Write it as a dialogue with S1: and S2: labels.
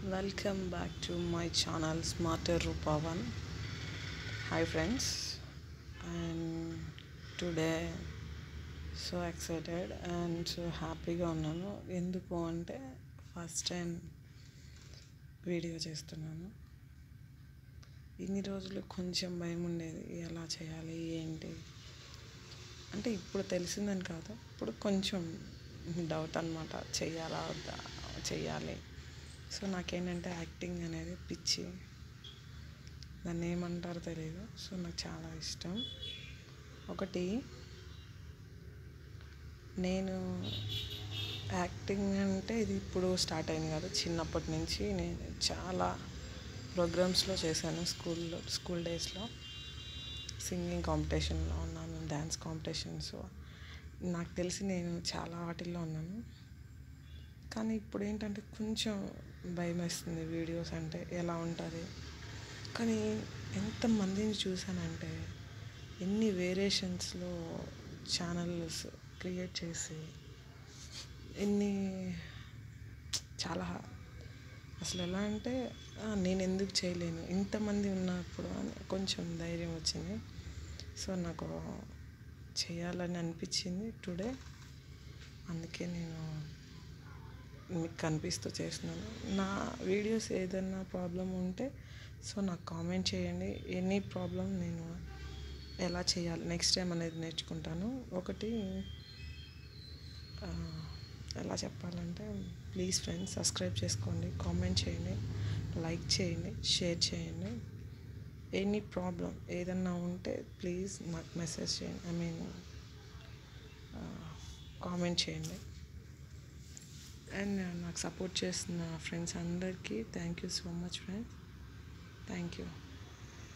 S1: welcome back to my channel స్మార్టర్ రూపావన్ hi friends and today so excited and so హ్యాపీగా ఉన్నాను ఎందుకు అంటే ఫస్ట్ టైం వీడియో చేస్తున్నాను ఇన్ని రోజులు కొంచెం భయం ఉండేది ఎలా చేయాలి ఏంటి అంటే ఇప్పుడు తెలిసిందని కాదు ఇప్పుడు కొంచెం డౌట్ అనమాట చెయ్యాలా వద్దా చెయ్యాలి సో నాకేంటంటే యాక్టింగ్ అనేది పిచ్చి దాన్ని ఏమంటారో తెలియదు సో నాకు చాలా ఇష్టం ఒకటి నేను యాక్టింగ్ అంటే ఇది ఇప్పుడు స్టార్ట్ అయింది కాదు చిన్నప్పటి నుంచి నేను చాలా ప్రోగ్రామ్స్లో చేశాను స్కూల్లో స్కూల్ డేస్లో సింగింగ్ కాంపిటీషన్లో ఉన్నాను డ్యాన్స్ కాంపిటీషన్స్ నాకు తెలిసి నేను చాలా వాటిల్లో ఉన్నాను కానీ ఇప్పుడు ఏంటంటే కొంచెం భయం వేస్తుంది వీడియోస్ అంటే ఎలా ఉంటుంది కానీ ఎంతమందిని చూసానంటే ఎన్ని వేరియేషన్స్లో ఛానల్స్ క్రియేట్ చేసి ఎన్ని చాలా అసలు ఎలా అంటే "ఆ, నేను ఎందుకు చేయలేను ఇంతమంది ఉన్నప్పుడు అని కొంచెం ధైర్యం వచ్చింది సో నాకు చేయాలని అనిపించింది టుడే అందుకే నేను మీకు కనిపిస్తూ చేస్తున్నాను నా వీడియోస్ ఏదైనా ప్రాబ్లం ఉంటే సో నాకు కామెంట్ చేయండి ఎనీ ప్రాబ్లం నేను ఎలా చేయాలి నెక్స్ట్ టైం అనేది నేర్చుకుంటాను ఒకటి ఆ, ఎలా చెప్పాలంటే ప్లీజ్ ఫ్రెండ్స్ సబ్స్క్రైబ్ చేసుకోండి కామెంట్ చేయండి లైక్ చేయండి షేర్ చేయండి ఎనీ ప్రాబ్లం ఏదన్నా ఉంటే ప్లీజ్ నాకు మెసేజ్ చేయండి ఐ మీన్ కామెంట్ చేయండి అండ్ నాకు సపోర్ట్ చేస్తున్న ఫ్రెండ్స్ అందరికీ thank you so much friends thank you